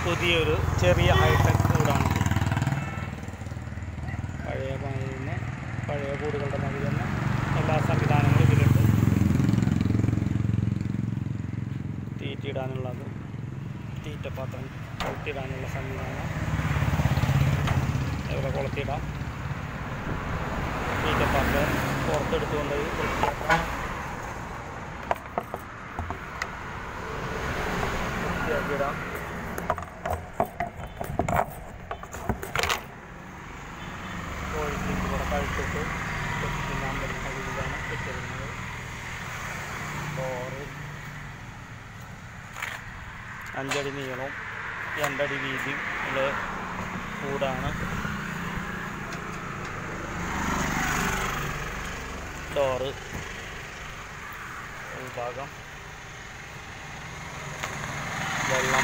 പുതിയൊരു ചെറിയ ഹൈടെക് കൂടാണ് പഴയ മാതിരി തന്നെ പഴയ കൂടുകളുടെ മാതിരി തന്നെ എല്ലാ സംവിധാനങ്ങളും ഇതിലുണ്ട് തീറ്റിയിടാനുള്ളത് തീറ്റപാത്രം കൊളുത്തിടാനുള്ള സംവിധാനം ഇവിടെ കൊളുത്തിടാം തീറ്റപ്പാത്രം പുറത്തെടുത്തുകൊണ്ട് വൃത്തിയാക്കാം വൃത്തിയാക്കിയിടാം കോഴിക്ക് ഇവിടെ കഴിച്ചിട്ട് തിന്നാൻ പറ്റുന്ന രീതിയിലാണ് വെച്ചിരുന്നത് ചോറ് അഞ്ചടി നീളവും രണ്ടടി വീതിയും ഉള്ള കൂടാണ് ഡോറ് ഭാഗം വെള്ളം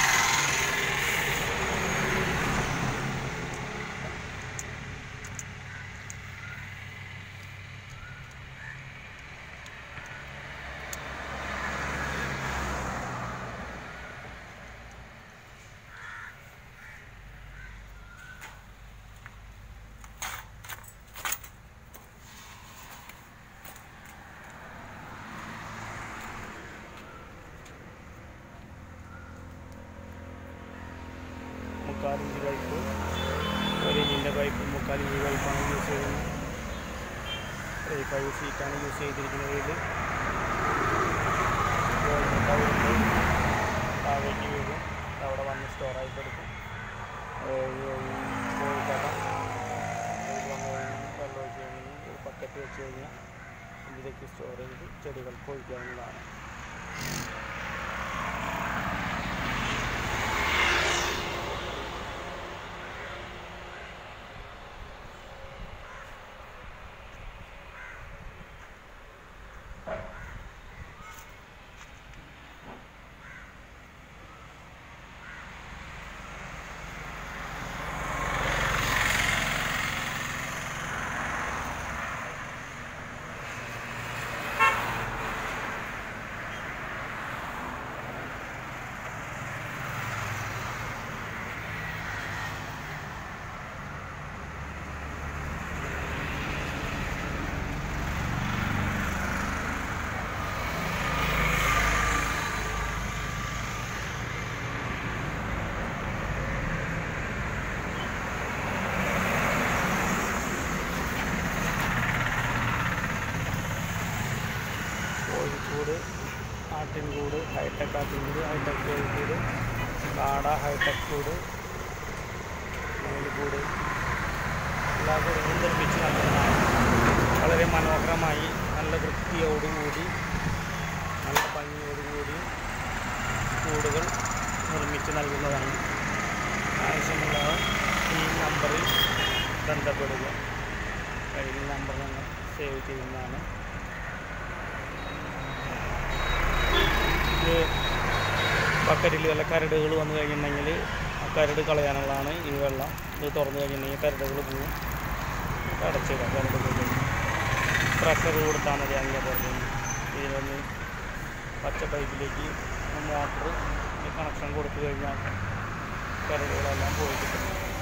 മുക്കാലിഞ്ച് പൈപ്പ് ഒരു ഇഞ്ചിൻ്റെ പൈപ്പ് മുക്കാലിഞ്ച് പൈപ്പാണ് യൂസ് ചെയ്യുന്നത് ഒരു ഫൈവ് സീറ്റാണ് യൂസ് ചെയ്തിരിക്കുന്നത് ഇതിൽ താഴേക്ക് വീഴും അവിടെ വന്ന് സ്റ്റോറായി കൊടുക്കും കോഴിക്കട ഇതിൽ വന്ന് കഴിഞ്ഞ് വെള്ളം ഒഴിച്ച് കഴിഞ്ഞ് ഒരു ബക്കറ്റ് വെച്ച് കഴിഞ്ഞാൽ ഇതിലേക്ക് സ്റ്റോർ ചെയ്ത് ചെടികൾക്ക് ഒഴിക്കാവുന്നതാണ് കോഴിക്കൂട് ആട്ടിൻകൂട് ഹൈടെക് ആട്ടിൻകൂട് ഹൈടെക് കോഴിക്കൂട് കാട ഹൈടെക് കൂട് കൂട് എല്ലാ കൂടുകളും നിർമ്മിച്ച് നൽകുന്നതാണ് വളരെ മനോഹരമായി നല്ല വൃത്തിയോടുകൂടി നല്ല ഭംഗിയോടുകൂടി കൂടുകൾ നിർമ്മിച്ച് നൽകുന്നതാണ് ആവശ്യമുള്ളവർ ഈ നമ്പറിൽ ബന്ധപ്പെടുക കഴിഞ്ഞ നമ്പർ ഞങ്ങൾ സേവ് ചെയ്യുന്നതാണ് ഇത് ബക്കറ്റിൽ വല്ല കരടുകൾ വന്നു കഴിഞ്ഞിട്ടുണ്ടെങ്കിൽ ആ കരട് കളയാനുള്ളതാണ് ഈ വെള്ളം ഇത് തുറന്നു കഴിഞ്ഞിട്ടുണ്ടെങ്കിൽ കരടുകൾ പോവും ഇത് അടച്ചിടാം കരട് പോയി പ്രഷർ കൊടുത്താൽ മതി അങ്ങനെ പോലെ ഇതിലൊന്ന് പച്ച പൈപ്പിലേക്ക് മോട്ടർ കണക്ഷൻ കൊടുത്തു കഴിഞ്ഞാൽ കരടുകളെല്ലാം പോയി കിട്ടും